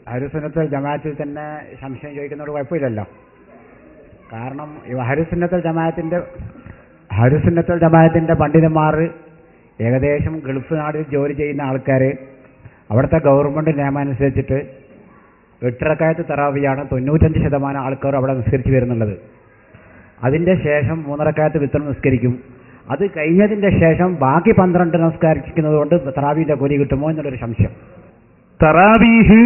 ഹരിസുന്നത്തൽ ജമാഅത്തിൽ തന്നെ സംശയം ചോദിക്കുന്നതുകൊണ്ട് കുഴപ്പമില്ലല്ലോ കാരണം ഈ ഹരിസുന്നത്തൽ ജമാഅത്തിൻ്റെ ഹരിസുന്നത്തൽ ജമാഅത്തിൻ്റെ പണ്ഡിതന്മാർ ഏകദേശം ഗൾഫ് നാട്ടിൽ ജോലി ചെയ്യുന്ന ആൾക്കാർ അവിടുത്തെ ഗവൺമെൻറ് നിയമം അനുസരിച്ചിട്ട് എട്ടിറക്കായത്ത് തറാവിയാണ് തൊണ്ണൂറ്റഞ്ച് ശതമാനം ആൾക്കാർ അവിടെ നിസ്കരിച്ച് വരുന്നുള്ളത് അതിൻ്റെ ശേഷം മൂന്നരക്കായത്ത് വിത്തം നിസ്കരിക്കും അത് കഴിഞ്ഞതിൻ്റെ ശേഷം ബാക്കി പന്ത്രണ്ട് നമസ്കരിക്കുന്നത് കൊണ്ട് തറാവിൻ്റെ കൂലി കിട്ടുമോ എന്നുള്ളൊരു സംശയം തറാവീഹ്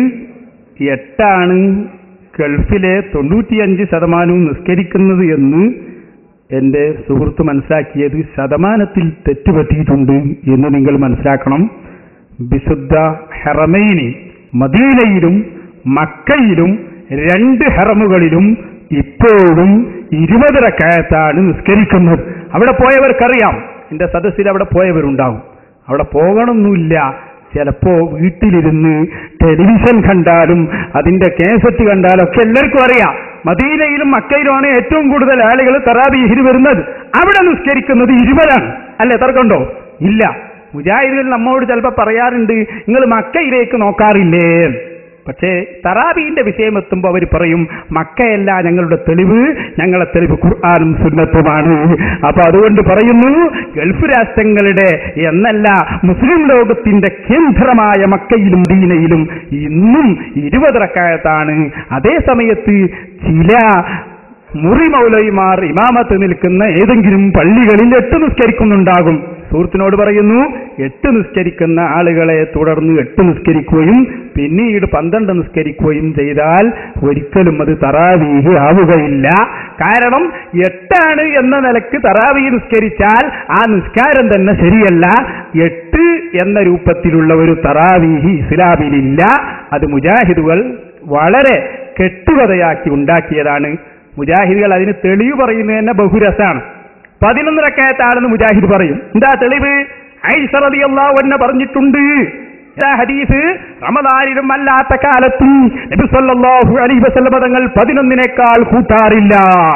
എട്ടാണ് ഗൾഫിലെ തൊണ്ണൂറ്റിയഞ്ച് ശതമാനവും നിസ്കരിക്കുന്നത് എന്ന് എൻ്റെ സുഹൃത്ത് മനസ്സിലാക്കിയത് ശതമാനത്തിൽ തെറ്റുപറ്റിയിട്ടുണ്ട് എന്ന് നിങ്ങൾ മനസ്സിലാക്കണം വിശുദ്ധ ഹെറമൈനി മദീനയിലും മക്കയിലും രണ്ട് ഹെറമുകളിലും ഇപ്പോഴും ഇരുപത് റക്കായത്താണ് നിസ്കരിക്കുന്നത് അവിടെ പോയവർക്കറിയാം എൻ്റെ സദസ്സിൽ അവിടെ പോയവരുണ്ടാവും അവിടെ പോകണമെന്നില്ല ചിലപ്പോ വീട്ടിലിരുന്ന് ടെലിവിഷൻ കണ്ടാലും അതിന്റെ കേസറ്റ് കണ്ടാലും ഒക്കെ എല്ലാവർക്കും അറിയാം മദീനയിലും മക്കയിലുമാണ് ഏറ്റവും കൂടുതൽ ആളുകൾ തറാബീഹിന് വരുന്നത് അവിടെ നിസ്കരിക്കുന്നത് ഇരുപതാണ് അല്ലേ തർക്കമുണ്ടോ ഇല്ല മുജാഹിദുകൾ നമ്മോട് ചിലപ്പോൾ പറയാറുണ്ട് നിങ്ങൾ മക്കയിലേക്ക് നോക്കാറില്ലേ പക്ഷേ തറാബീന്റെ വിഷയം എത്തുമ്പോൾ അവർ പറയും മക്കയല്ല ഞങ്ങളുടെ തെളിവ് ഞങ്ങളെ തെളിവ് ഖുർആാനും സുന്നത്തുമാണ് അപ്പൊ അതുകൊണ്ട് പറയുന്നു ഗൾഫ് രാഷ്ട്രങ്ങളുടെ എന്നല്ല മുസ്ലിം ലോകത്തിന്റെ കേന്ദ്രമായ മക്കയിലും ദീനയിലും ഇന്നും ഇരുപതറക്കായത്താണ് അതേ സമയത്ത് ചില മുറി മൗലവിമാർ ഇമാമത്ത് നിൽക്കുന്ന ഏതെങ്കിലും പള്ളികളിൽ എട്ട് നിസ്കരിക്കുന്നുണ്ടാകും സുഹൃത്തിനോട് പറയുന്നു എട്ട് നിസ്കരിക്കുന്ന ആളുകളെ തുടർന്ന് എട്ട് നിസ്കരിക്കുകയും പിന്നീട് പന്ത്രണ്ട് നിസ്കരിക്കുകയും ചെയ്താൽ ഒരിക്കലും അത് തറാവീഹ് ആവുകയില്ല കാരണം എട്ടാണ് എന്ന നിലക്ക് തറാവീഹ് നിസ്കരിച്ചാൽ ആ നിസ്കാരം തന്നെ ശരിയല്ല എട്ട് എന്ന രൂപത്തിലുള്ള ഒരു തറാവീഹ് ഇസ്ലാമിലില്ല അത് മുജാഹിദുകൾ വളരെ കെട്ടുകഥയാക്കി ഉണ്ടാക്കിയതാണ് മുജാഹിദുകൾ അതിന് തെളിവ് പറയുന്നത് തന്നെ ബഹുരസാണ് പതിനൊന്ന് റക്കായത്താണെന്ന് മുജാഹിദ് പറയും എന്താ തെളിവ് ഐസറതിയല്ലാഹു എന്നെ പറഞ്ഞിട്ടുണ്ട് ഇതാ ഹദീസ് റമദാനിലും അല്ലാത്ത കാലത്തും നബി സല്ലല്ലാഹു അലൈഹി വസല്ലമ തങ്ങൾ പതിനൊന്നിനേക്കാൾ കൂട്ടാറില്ല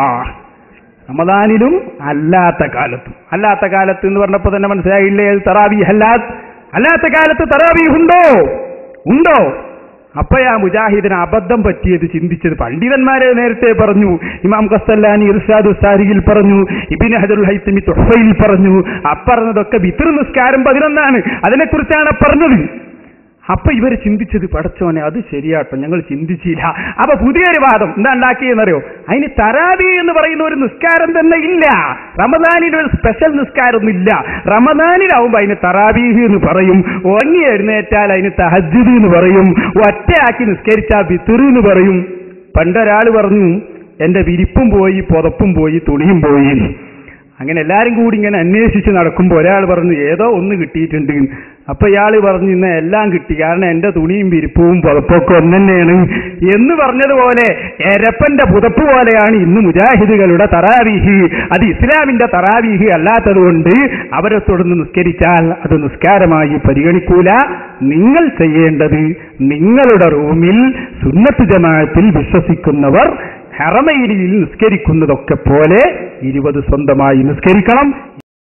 റമദാനിലും അല്ലാത്ത കാലത്തും അല്ലാത്ത കാലത്ത് എന്ന് പറഞ്ഞപ്പോൾ തന്നെ മനസ്സിലായില്ലേ അത് തറാവീഹ് അല്ലാത്ത അല്ലാത്ത കാലത്ത് തറാവീഹ് ഉണ്ടോ ഉണ്ടോ അപ്പോഴാ മുജാഹിദിന് അബദ്ധം പറ്റിയത് ചിന്തിച്ചത് പണ്ഡിതന്മാരെ നേരത്തെ പറഞ്ഞു ഇമാം കസ്തല്ലാനി ഇർഷാദ് സാരിയിൽ പറഞ്ഞു ഇബിൻ ഹജറുൽ ഹൈത്തമി തൊഹയിൽ പറഞ്ഞു അപ്പറഞ്ഞതൊക്കെ വിത്ര നിസ്കാരം പതിനൊന്നാണ് അതിനെക്കുറിച്ചാണ് പറഞ്ഞത് അപ്പൊ ഇവർ ചിന്തിച്ചത് പടച്ചോനെ അത് ശരിയാട്ടോ ഞങ്ങൾ ചിന്തിച്ചില്ല അപ്പൊ പുതിയൊരു വാദം എന്താ ഉണ്ടാക്കിയെന്നറിയോ അതിന് തറാവി എന്ന് പറയുന്ന ഒരു നിസ്കാരം തന്നെ ഇല്ല റമദാനിൽ ഒരു സ്പെഷ്യൽ നിസ്കാരമൊന്നും ഇല്ല റമദാനിലാവുമ്പോ അതിന് തറാവീഹ് എന്ന് പറയും ഉറങ്ങി എഴുന്നേറ്റാൽ അതിന് തഹജ്ജുദ് എന്ന് പറയും ഒറ്റയാക്കി നിസ്കരിച്ചാൽ വിത്തിർ എന്ന് പറയും പണ്ടൊരാൾ പറഞ്ഞു എന്റെ വിരിപ്പും പോയി പുതപ്പും പോയി തുണിയും പോയി അങ്ങനെ എല്ലാരും കൂടി ഇങ്ങനെ അന്വേഷിച്ച് നടക്കുമ്പോൾ ഒരാൾ പറഞ്ഞു ഏതോ ഒന്ന് കിട്ടിയിട്ടുണ്ട് അപ്പൊ ഇയാൾ പറഞ്ഞു ഇന്ന് എല്ലാം കിട്ടി കാരണം എന്റെ തുണിയും വിരിപ്പവും പുതപ്പൊക്കെ ഒന്ന് തന്നെയാണ് എന്ന് പറഞ്ഞതുപോലെ എരപ്പന്റെ പുതപ്പ് പോലെയാണ് ഇന്ന് മുജാഹിദുകളുടെ തറാവീഹ് അത് ഇസ്ലാമിന്റെ തറാവീഹ് അല്ലാത്തതുകൊണ്ട് അവരെ തുടർന്ന് നിസ്കരിച്ചാൽ അത് നിസ്കാരമായി പരിഗണിക്കൂല നിങ്ങൾ ചെയ്യേണ്ടത് നിങ്ങളുടെ റൂമിൽ സുന്നത്ത് ജമാഅത്തിൽ വിശ്വസിക്കുന്നവർ ഹറമൈനിയിൽ നിസ്കരിക്കുന്നതൊക്കെ പോലെ ഇരുപത് സ്വന്തമായി നിസ്കരിക്കണം